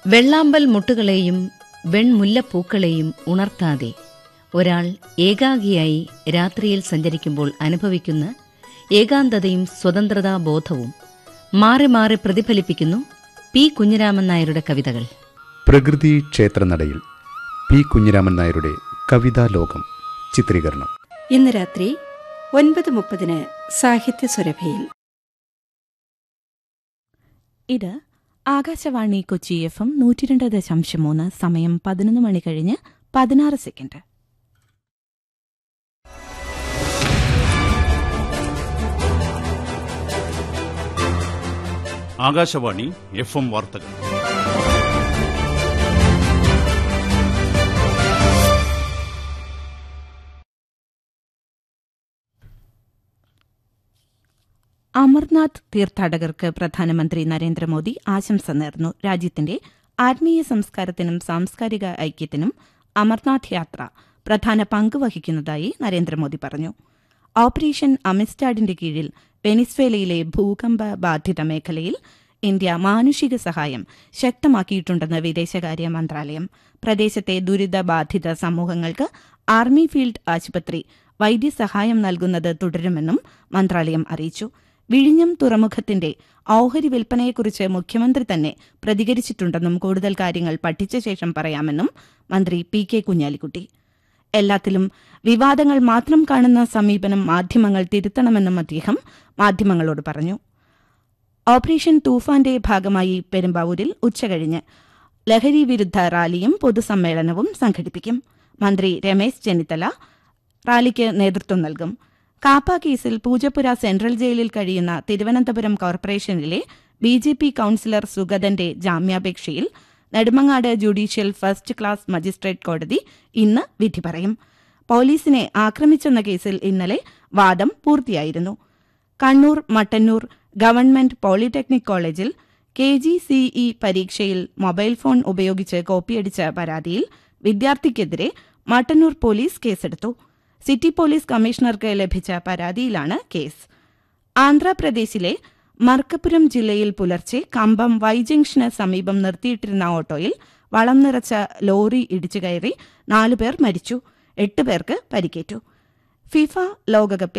വെള്ളാമ്പൽ മുട്ടുകളെയും വെൺമുല്ലപ്പൂക്കളെയും ഉണർത്താതെ ഒരാൾ ഏകാഗിയായി രാത്രിയിൽ സഞ്ചരിക്കുമ്പോൾ അനുഭവിക്കുന്ന ഏകാന്തതയും സ്വതന്ത്രതാ ബോധവും മാറി മാറി പ്രതിഫലിപ്പിക്കുന്നു പി കുഞ്ഞിരാമൻ നായരുടെ കവിതകൾ പ്രകൃതി ക്ഷേത്രനടയിൽ പി കുഞ്ഞിരാമൻ നായരുടെ കവിതാ ലോകം ചിത്രീകരണം ഇന്ന് രാത്രി ഒൻപത് മുപ്പതിന് സാഹിത്യ സുരഭയിൽ ഇത് ആകാശവാണി കൊച്ചി എഫ് എം നൂറ്റിരണ്ട് ദശാംശം മൂന്ന് സമയം പതിനൊന്ന് മണി കഴിഞ്ഞ് പതിനാറ് സെക്കൻഡ് ആകാശവാണി എഫ് എം വാർത്തകൾ അമർനാഥ് തീർത്ഥാടകർക്ക് പ്രധാനമന്ത്രി നരേന്ദ്രമോദി ആശംസ നേർന്നു രാജ്യത്തിന്റെ ആത്മീയ സംസ്കാരത്തിനും സാംസ്കാരിക ഐക്യത്തിനും അമർനാഥ് യാത്ര പ്രധാന പങ്ക് വഹിക്കുന്നതായി നരേന്ദ്രമോദി പറഞ്ഞു ഓപ്പറേഷൻ അമിസ്റ്റാഡിന്റെ കീഴിൽ വെനിസ്വേലയിലെ ഭൂകമ്പ ബാധിത മേഖലയിൽ ഇന്ത്യ മാനുഷിക സഹായം ശക്തമാക്കിയിട്ടുണ്ടെന്ന് വിദേശകാര്യ മന്ത്രാലയം പ്രദേശത്തെ ദുരിതബാധിത സമൂഹങ്ങൾക്ക് ആർമി ഫീൽഡ് ആശുപത്രി വൈദ്യസഹായം നൽകുന്നത് തുടരുമെന്നും മന്ത്രാലയം അറിയിച്ചു വിഴിഞ്ഞം തുറമുഖത്തിന്റെ ഓഹരി വിൽപ്പനയെക്കുറിച്ച് മുഖ്യമന്ത്രി തന്നെ പ്രതികരിച്ചിട്ടുണ്ടെന്നും കൂടുതൽ കാര്യങ്ങൾ പഠിച്ച ശേഷം പറയാമെന്നും മന്ത്രി പി കെ കുഞ്ഞാലിക്കുട്ടി എല്ലാത്തിലും വിവാദങ്ങൾ മാത്രം കാണുന്ന സമീപനം മാധ്യമങ്ങൾ തിരുത്തണമെന്നും അദ്ദേഹം മാധ്യമങ്ങളോട് പറഞ്ഞു ഓപ്പറേഷൻ തൂഫാന്റെ ഭാഗമായി പെരുമ്പാവൂരിൽ ഉച്ചകഴിഞ്ഞ് ലഹരി വിരുദ്ധ റാലിയും പൊതുസമ്മേളനവും സംഘടിപ്പിക്കും മന്ത്രി രമേശ് ചെന്നിത്തല റാലിക്ക് നേതൃത്വം നൽകും കാപ്പ കേസിൽ പൂജപ്പുര സെൻട്രൽ ജയിലിൽ കഴിയുന്ന തിരുവനന്തപുരം കോർപ്പറേഷനിലെ ബി ജെ പി കൌൺസിലർ സുഗതന്റെ ജാമ്യാപേക്ഷയിൽ Nedumangad judicial first class magistrate കോടതി ഇന്ന് വിധി പറയും പോലീസിനെ ആക്രമിച്ചെന്ന കേസിൽ ഇന്നലെ വാദം പൂർത്തിയായിരുന്നു കണ്ണൂർ മട്ടന്നൂർ ഗവൺമെന്റ് പോളിടെക്നിക് കോളേജിൽ കെ ജി സിഇ പരീക്ഷയിൽ മൊബൈൽ ഫോൺ ഉപയോഗിച്ച് കോപ്പിയടിച്ച പരാതിയിൽ വിദ്യാർത്ഥിക്കെതിരെ മട്ടന്നൂർ പോലീസ് കേസെടുത്തു സിറ്റി പോലീസ് കമ്മീഷണർക്ക് ലഭിച്ച പരാതിയിലാണ് കേസ് ആന്ധ്രാപ്രദേശിലെ മർക്കപുരം ജില്ലയിൽ പുലർച്ചെ കമ്പം വൈ ജംഗ്ഷന് സമീപം നിർത്തിയിട്ടിരുന്ന ഓട്ടോയിൽ വളം നിറച്ച ലോറി ഇടിച്ചു കയറി നാലുപേർ മരിച്ചു എട്ട് പേർക്ക് പരിക്കേറ്റു ഫിഫ ലോകകപ്പിൽ